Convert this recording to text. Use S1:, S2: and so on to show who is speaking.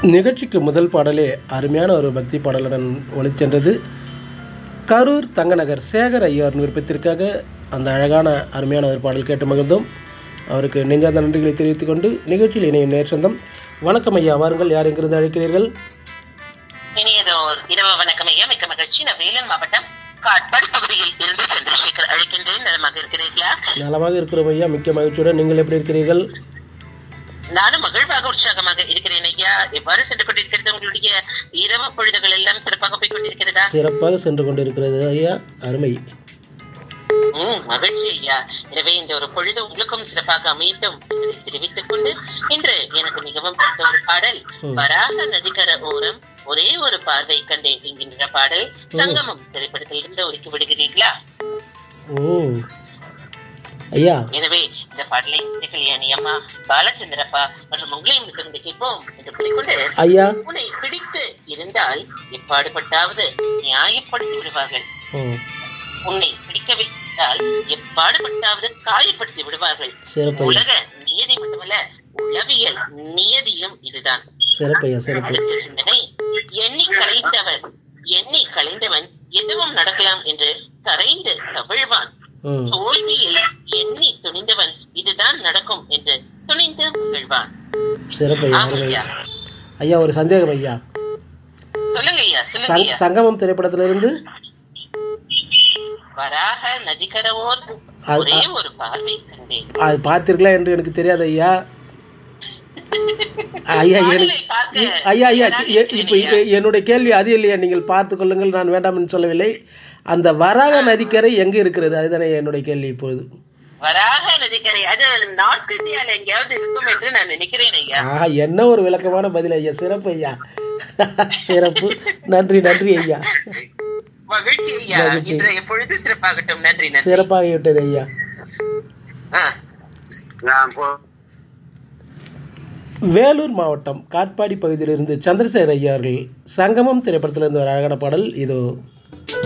S1: நிகழ்ச்சிக்கு முதல் பாடலே அருமையான ஒரு பக்தி பாடலுடன் ஒளிச்சென்றது கரூர் தங்கநகர் சேகர் ஐயார் விருப்பத்திற்காக அந்த அழகான அருமையான ஒரு பாடல் கேட்டு மகிழ்ந்தோம் அவருக்கு நெஞ்சார்ந்த நன்றிகளை தெரிவித்துக் கொண்டு நிகழ்ச்சியில் இணையும் நேர்ச்சந்தம் வணக்கம் ஐயா வாருங்கள் யார் எங்கிருந்து அழைக்கிறீர்கள்
S2: இனியதோர் இரவு வணக்கம் ஐயா மிக்க மகிழ்ச்சி நான் வேலன் மாவட்டம் காட்பாடி பகுதியில் இருந்து சந்திரசேகர் அழைக்கின்றேன் நலமாக இருக்கிறீர்களா
S1: நலமாக இருக்கிறோம் ஐயா மிக்க மகிழ்ச்சியுடன் நீங்கள் எப்படி இருக்கிறீர்கள்
S2: நானும் மகிழ்வாக உற்சாகமாக இருக்கிறேன் ஐயா எவ்வாறு சென்று கொண்டிருக்கிறது உங்களுடைய இரவு பொழுதுகள் எல்லாம் சிறப்பாக போய் கொண்டிருக்கிறதா
S1: சிறப்பாக சென்று கொண்டிருக்கிறது ஐயா அருமை
S2: உம் மகிழ்ச்சி ஐயா எனவே இந்த ஒரு பொழுது உங்களுக்கும் சிறப்பாக அமையட்டும் என்பதை தெரிவித்துக் கொண்டு இன்று எனக்கு மிகவும் பிடித்த ஒரு பாடல் வராக நதிக்கர ஓரம் ஒரே ஒரு பார்வை கண்டேன் என்கின்ற பாடல் சங்கமம் திரைப்படத்திலிருந்து ஒதுக்கி விடுகிறீர்களா
S1: ஓ ஐயா
S2: எனவே இந்த பாடலை கல்யாணி அம்மா பாலச்சந்திரப்பா மற்றும் உங்களையும் திறந்து கேட்போம் என்று கூறிக்கொண்டு
S1: ஐயா
S2: உன்னை பிடித்து இருந்தால் எப்பாடுபட்டாவது நியாயப்படுத்தி விடுவார்கள்
S1: ம்
S2: உன்னை பிடிக்கவிட்டால் எப்பாடுபட்டாவது காயப்படுத்தி விடுவார்கள்
S1: சிறப்பு ஐயா
S2: உலக நியதி மட்டுமல்ல உளவியல் நியதியும் இதுதான்
S1: சிறப்பு ஐயா சிறப்பு
S2: அடுத்த சிந்தனை எண்ணி கலைந்தவன் எண்ணி கலைந்தவன் எதுவும் நடக்கலாம் என்று கரைந்து கவிழ்வான்
S1: ம்
S2: தோல்வியில் எண்ணி துணிந்தவன் இதுதான் நடக்கும் என்று துணிந்து மகிழ்வான்
S1: சிறப்பு ஐயா அருமை
S2: ஆமையா
S1: ஐயா ஒரு சந்தேகம் ஐயா
S2: சொல்லுங்க ஐயா சொல்லுங்க
S1: சங்
S2: ஐயா
S1: சங்கமம் திரைப்படத்திலிருந்து
S2: வராக நதிக்கரவோர்
S1: அது-
S2: ஒரே ஒரு பார்வை கண்டேன்
S1: அது பார்த்தீர்களா என்று எனக்கு தெரியாது ஐயா ஐயா எனக்கு
S2: பாடலை பார்க்க
S1: ஐயா ஐயா
S2: நான்
S1: எ- இப்போ
S2: இருக்கிறேன்
S1: எ- என்னுடைய கேள்வி அது இல்லையா நீங்கள் பார்த்து கொள்ளுங்கள் நான் வேண்டாம் என்று சொல்லவில்லை அந்த வராக நதிக்கரை எங்கே இருக்கிறது அதுதானே என்னுடைய கேள்வி இப்பொழுது
S2: வராக நதிக்கரை அது நார்த் இந்தியால எங்கேயாவது இருக்கும் என்று நான் நினைக்கிறேன் ஐயா
S1: ஆஹா என்ன ஒரு விளக்கமான பதில் ஐயா சிறப்பு ஐயா சிறப்பு நன்றி நன்றி ஐயா
S2: மகிழ்ச்சி ஐயா
S1: மகிழ்ச்சி.
S2: இன்றைய பொழுது சிறப்பாகட்டும் நன்றி நன்றி
S1: சிறப்பாகிவிட்டது ஐயா
S2: ஆ.
S1: வேலூர் மாவட்டம் காட்பாடி பகுதியிலிருந்து சந்திரசேகர் ஐயா அவர்கள் சங்கமம் திரைப்படத்திலிருந்து ஒரு அழகான பாடல் இதோ